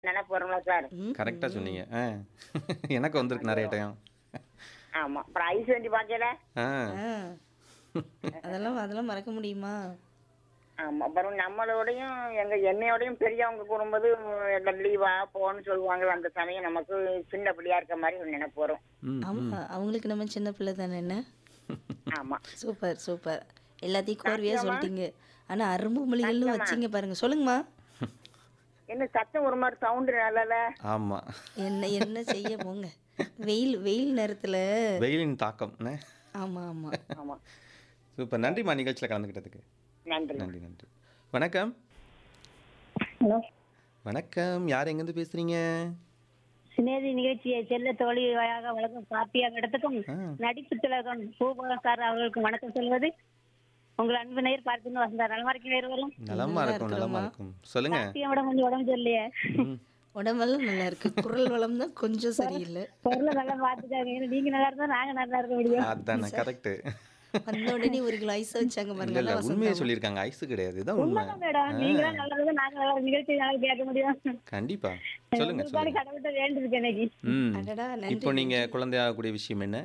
நினைப்பு வரும்ல சார் ம், கரெக்டா சொன்னீங்க ஆ எனக்கு வந்திருக்கு நிறைய டைம் ஆமா அப்புறம் ஐஸ் வண்டி பார்க்கல ஆ ஆ. அதெல்லாம் அதெல்லாம் மறக்க முடியுமா ஆமா அப்புறம் நம்மளோடையும் எங்க என்னையோடையும் பெரியவங்க கூறும்போது லீவா போன்னு சொல்லுவாங்க அந்த சமயம் நமக்கு சின்ன பிள்ளையா இருக்க மாதிரி ஒரு நினைப்பு வரும் ம் ஆமா அவங்களுக்கு நம்ம சின்ன பிள்ளை தானே என்ன ஆமா சூப்பர் சூப்பர் எல்லாத்தையும் கோர்வையா சொல்லிட்டீங்க ஆனா அரும்பு மொழிகள்னு வச்சீங்க பாருங்க சொல்லுங்கம்மா என்ன சத்தம் ஒரு மாதிரி சவுண்டு நல்லல ஆமா என்ன என்ன செய்ய போங்க வெயில் வெயில் நேரத்துல வெயிலின் தாக்கம் என்ன? ஆமா ஆமா ஆமா சூப்பர் நன்றிம்மா நிகழ்ச்சியில் கலந்துக்கிட்டதுக்கு நன்றி நன்றி நன்றி வணக்கம் ஹலோ வணக்கம் யார் எங்கேருந்து பேசுறீங்க சினேதி நிகழ்ச்சியை செல்ல தோழியாக வழங்கும் காப்பியாக இடத்துக்கும் ஆ. நடிப்பு திலகம் பூபகன் சார் அவர்களுக்கு வணக்கம் சொல்வது உங்கள் அன்பு நேர் பார்த்துன்னு வந்தார் நலமா இருக்கீங்க இருவரும் நலமா இருக்கும் நலமா இருக்கும் சொல்லுங்க காப்பியோட கொஞ்சம் உடம்பு சரியில்லையே ம். உடம்பெல்லாம் நல்லா இருக்கு குரல் வளம் தான் கொஞ்சம் சரியில்லை பொருளை நல்லா பார்த்துக்காங்க ஏன்னா நீங்க நல்லா இருந்தா நாங்க நல்லா இருக்க முடியும் அதானே கரெக்ட் வந்த உடனே ஒரு கிலோ ஐஸ் வச்சாங்க இல்ல பாருங்க இல்ல அதான் உண்மையை வசந்தம். சொல்லியிருக்காங்க ஐஸ் கிடையாது இதான் உண்மை உண்மைதான் மேடம் நீங்க நல்லா இருந்தா நாங்க நல்லா இருக்க நிகழ்ச்சி நல்லா கேட்க முடியும் கண்டிப்பா சொல்லுங்க உங்களுக்கான சொல்லுங்க கடவுள்கிட்ட வேண்டியிருக்கு இன்னைக்கு ம் அடடா இப்போ நன்றி நீங்க குழந்தையாகக்கூடிய விஷயம் என்ன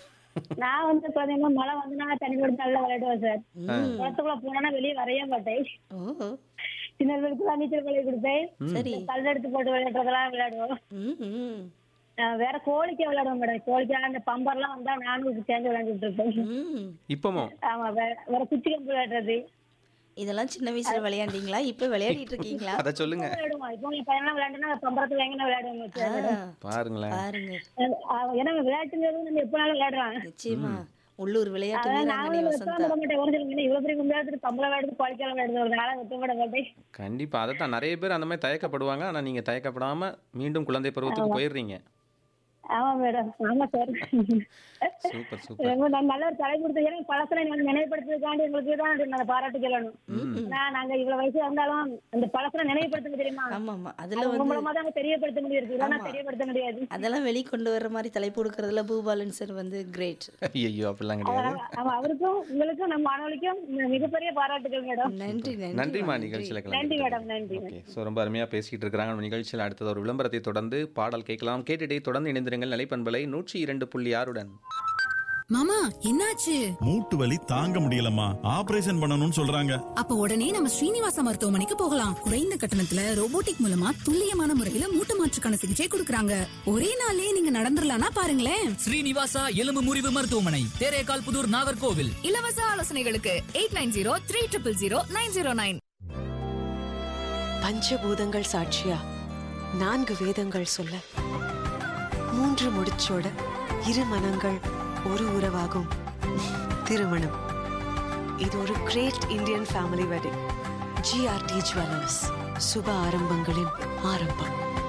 நான் வந்து பாத்தீங்கன்னா மழை வந்து நான் தண்ணி கொடுத்து நல்லா விளையாடுவேன் சார் ம். குளத்துக்குள்ள போனா வெளியே வரைய மாட்டேன் ஓ சின்ன பிள்ளைக்கு நீச்சல் பழகி கொடுப்பேன் சரி கல் எடுத்து போட்டு விளையாடுறதெல்லாம் விளையாடுவோம் ம் ம் ஆஹ் வேற கோழிக்கு விளையாடுவோம் மேடம் கோழிக்கு அந்த பம்பர்லாம் வந்தா நானும் சேர்ந்து விளையாண்டுட்டு இருப்பேன் ம் இப்பமோ ஆமா வேற வேற குச்சி கம்பு விளையாடுறது இதெல்லாம் சின்ன வயசுல விளையாண்டீங்களா இப்ப விளையாடிட்டு இருக்கீங்களா அத சொல்லுங்க விளையாடுவோம் இப்போ என் பையன்லாம் விளையாண்டுனா பம்பரத்துல எங்கன்னா விளையாடுவோம் ஆ, பாருங்களேன் பாருங்க ஏன்னா விளையாட்டுங்கிறது நம்ம எப்பனாலும் விளையாடுறான் நிச்சயமா உள்ளூர் விளையாட்டு அதான் வீராங்கனை நானும் வசந்தா விட மாட்டேன் ஒரு சில இவ்வளவு பெரிய விளையாடுறது பம்பளம் விளையாடுறது கோழிக்காலம் விளையாடுறது ஒரு நாளா விட மாட்டேன் கண்டிப்பா அதைத்தான் நிறைய பேர் அந்த மாதிரி தயக்கப்படுவாங்க ஆனா நீங்க தயக்கப்படாம மீண்டும் குழந்தை பருவத்துக்கு போயிடுறீங்க ஆமா மேடம் ஆமா சார் சூப்பர் சூப்பர் ரொம்ப நல்ல நல்ல ஒரு தலை கொடுத்து ஏன்னா பழசனை எனக்கு நினைவுபடுத்துறதுக்காண்டி உங்களுக்கு தான் நான் பாராட்டு சொல்லணும் நான் நாங்க இவ்வளவு வயசு இருந்தாலும் அந்த பழசனை நினைவுபடுத்த தெரியுமா ஆமா ஆமா அதுல அது உங்க வந்து மூலமா தான் தெரியப்படுத்த முடியும் இல்லைன்னா ஆமா. தெரியப்படுத்த முடியாது அதெல்லாம் வெளிக்கொண்டு வர்ற மாதிரி தலைப்பு கொடுக்கறதுல பூபாலன் சார் வந்து கிரேட் ஐயோ அப்படிலாம் கிடையாது ஆமா அவருக்கும் உங்களுக்கும் நம்ம மாணவர்களுக்கும் மிகப்பெரிய பாராட்டுகள் மேடம் நன்றி நன்றி நன்றிம்மா நிகழ்ச்சியில நன்றி கலந்து மேடம் நன்றி ஓகே ஸோ ரொம்ப அருமையாக பேசிக்கிட்டு இருக்கிறாங்க நம்ம நிகழ்ச்சியில் அடுத்தது ஒரு விளம்பரத்தை தொடர்ந்து பாடல் கேட்கலாம் கேட்டுட்டே தொடர்ந்து இணைந்திருங்கள் நிலைப்பண்பலை நூற்றி இரண்டு புள்ளி ஆறுடன் மாமா என்னாச்சு மூட்டு வலி தாங்க முடியலம்மா ஆபரேஷன் பண்ணணும்னு சொல்றாங்க அப்ப உடனே நம்ம ஸ்ரீனிவாச மருத்துவமனைக்கு போகலாம் குறைந்த கட்டணத்துல ரோபோட்டிக் மூலமா துல்லியமான முறையில மூட்டு மாற்றுக்கான சிகிச்சை கொடுக்கறாங்க ஒரே நாள்லயே நீங்க நடந்துடலாம்னா பாருங்களேன் ஸ்ரீனிவாசா எலும்பு முறிவு மருத்துவமனை தேரேகால் புதூர் நாகர்கோவில் இலவச ஆலோசனைகளுக்கு eight nine zero three triple zero nine zero nine பஞ்சபூதங்கள் சாட்சியா நான்கு வேதங்கள் சொல்ல மூன்று முடிச்சோட இரு மனங்கள் ஒரு உறவாகும் திருமணம் இது ஒரு great Indian family wedding GRT jewellers சுப ஆரம்பங்களின் ஆரம்பம்